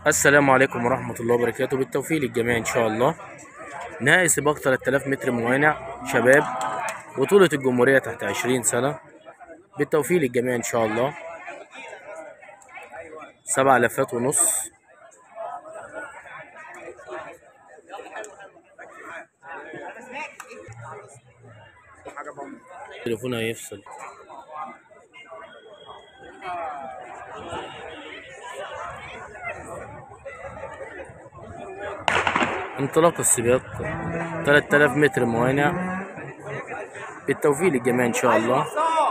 السلام عليكم ورحمة الله وبركاته بالتوفيق للجميع إن شاء الله نهائي سباق 3000 متر موانع شباب بطولة الجمهورية تحت 20 سنة بالتوفيق للجميع إن شاء الله سبع لفات ونص تليفون هيفصل انطلاق السباق 3000 متر موانع بالتوفيق للجميع ان شاء الله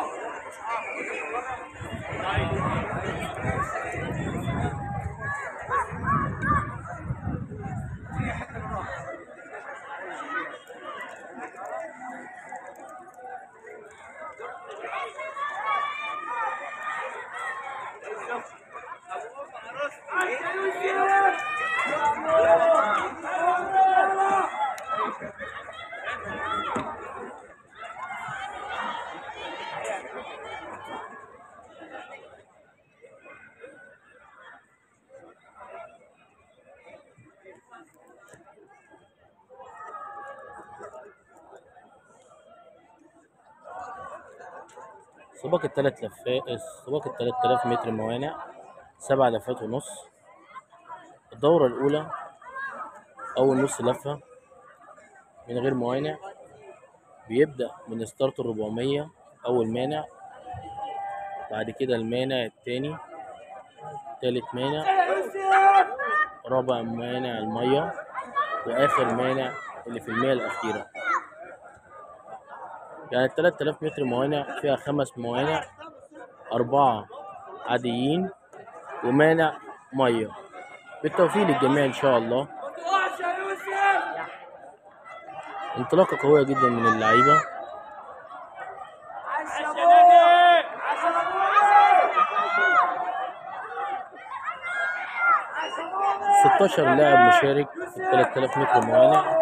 سباق الثلاث لفات سباق ال 3000 متر موانع سبع لفات ونص الدورة الأولى أول نص لفة من غير موانع بيبدأ من ستارت الربعمية أول مانع بعد كده المانع التاني تالت مانع رابع مانع المية وآخر مانع اللي في المية الأخيرة يعني التلات آلاف متر موانع فيها خمس موانع أربعة عاديين ومانع مية بالتوفيق للجميع إن شاء الله انطلاقة قوية جدا من اللعيبة ستاشر لاعب مشارك في التلات آلاف متر موانع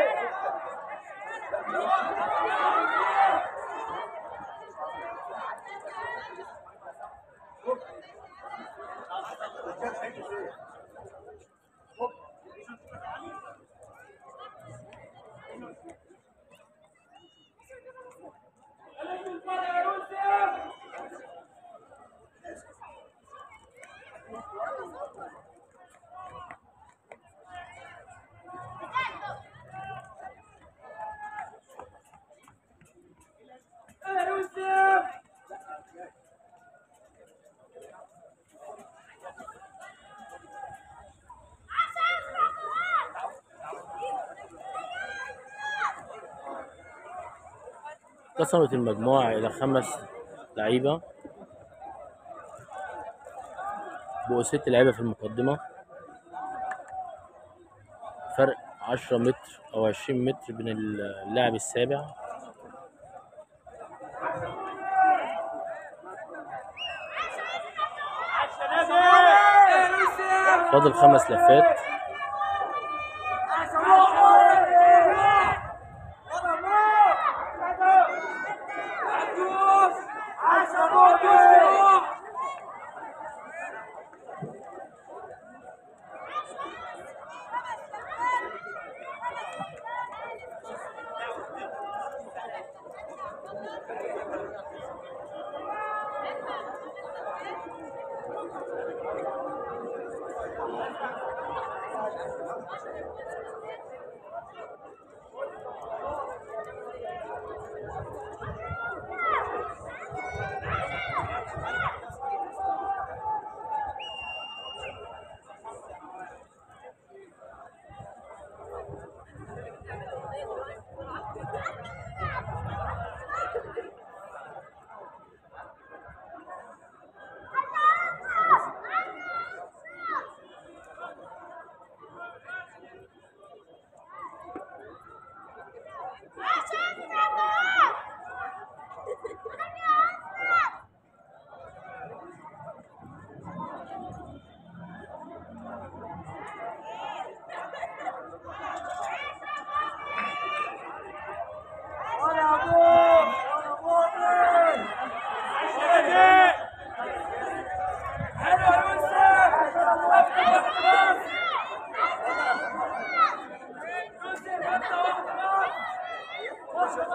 قسمت المجموعة إلى خمس لعيبة بقوا ست لعيبة في المقدمة فرق عشرة متر أو عشرين متر بين اللاعب السابع فاضل خمس لفات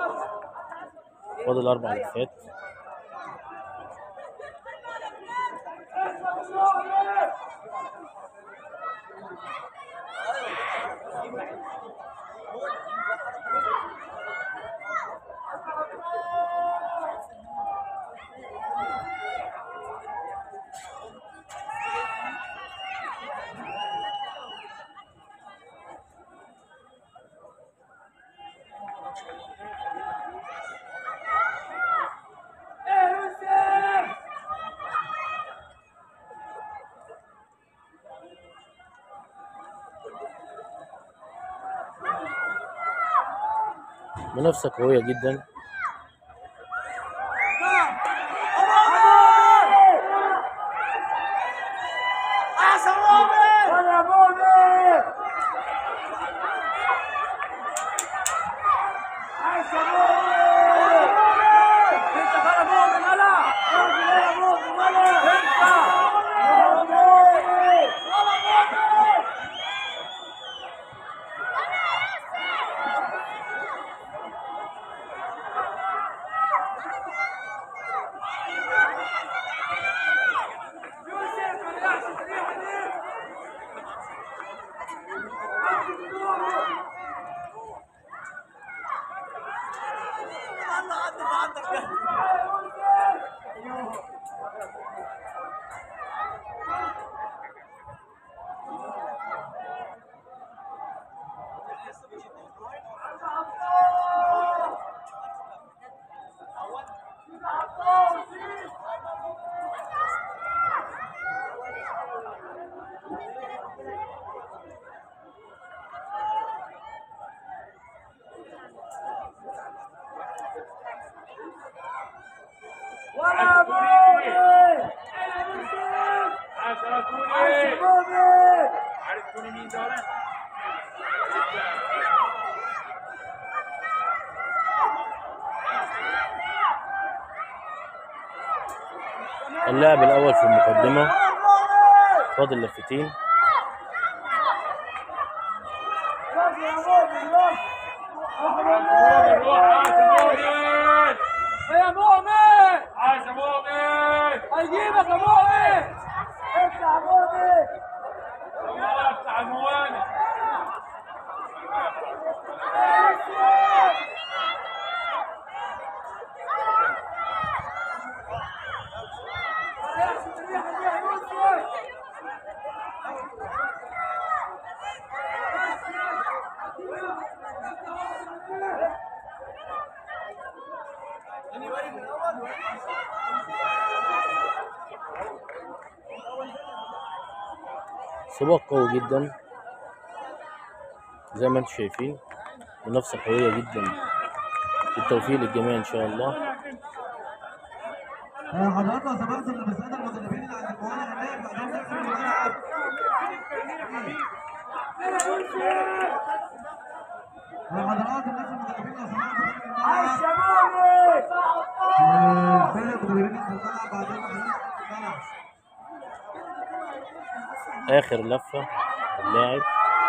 فاضل اربع لفات منافسة قوية جدا عرفتوني مين دول؟ اللاعب الأول في المقدمة فاضل لفتين روح عاش مؤمن يا مؤمن عاش مؤمن هيجيبك يا مؤمن اطلع مؤمن الله يفتح الموانئ سباق قوي جدا زي ما انتم شايفين منافسة قوية جدا بالتوفيق للجميع إن شاء الله حضرتك لو سمحت اللي بيساعد المدربين اللي عند الموانئ هناك بعدين نقفل الملعب لو حضرتك الناس المدربين لو سمحتوا خارج الملعب يا مؤمن آه، فين المدربين اللي في الملعب بعدين هنقفل الملعب آخر لفة اللاعب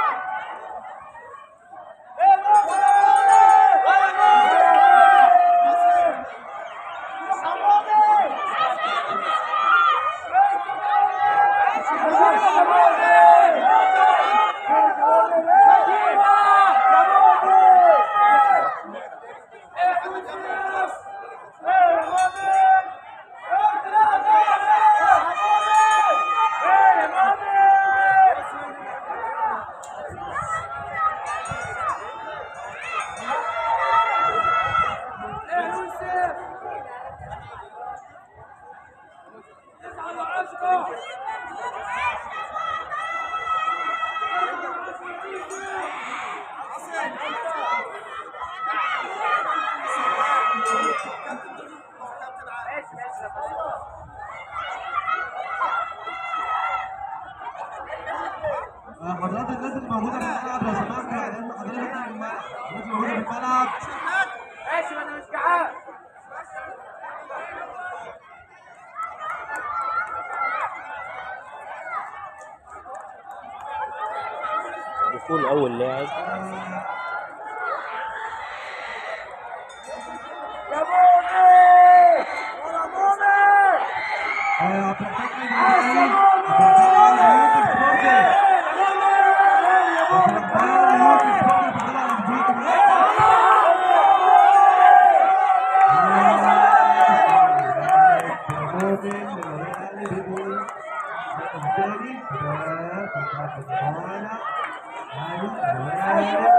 آه، حضرتك الناس اللي موجوده في الملعب لو سمحتوا بعدين حضرتك اطلع من الملعب الناس اللي موجوده في الملعب ماشي ما انا مش جعان دخول أول لاعب يا مؤمن ولا مؤمن عبد الفتاح الهلالي عبد الفتاح يوسف سبورتنج عبد الفتاح يوسف سبورتنج بيطلع على سبورتنج الهلالي بيقول الثاني فتاح الهلالي الهلالي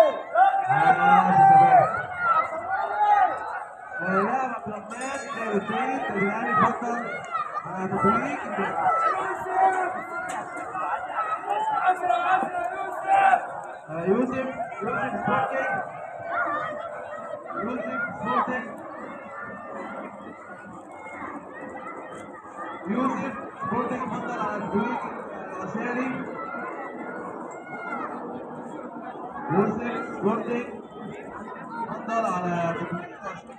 لاعب عبد الرحمن حسين الهلالي فضل على تطويق يوسف يوسف سبورتنج يوسف سبورتنج يوسف سبورتنج فضل على تطويق العشاري يوسف سبورتنج فضل على تطويق العشاري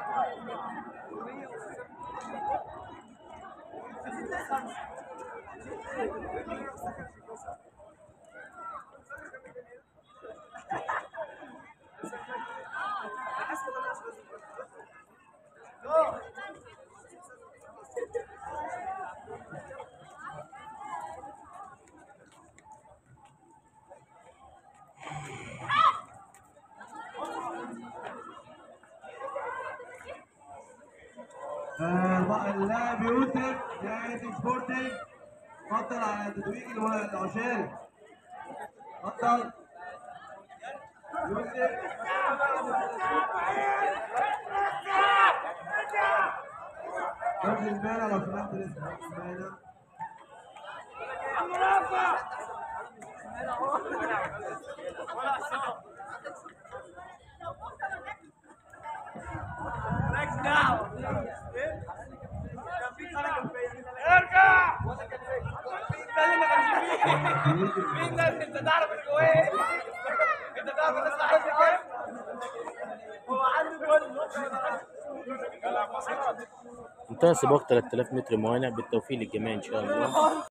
آه، اللاعب يوسف نادي سبورتنج فضل على تتويج الو- العشاري فضل يوسف رمز البانة لو سمحت لسه رمز البانة ارجع مين ده انت تعرف اللي جواه ايه؟ انت تعرف الناس عايزه كام؟ هو عنده جول انتهى سباق 3000 متر موانع بالتوفيق للجميع ان شاء الله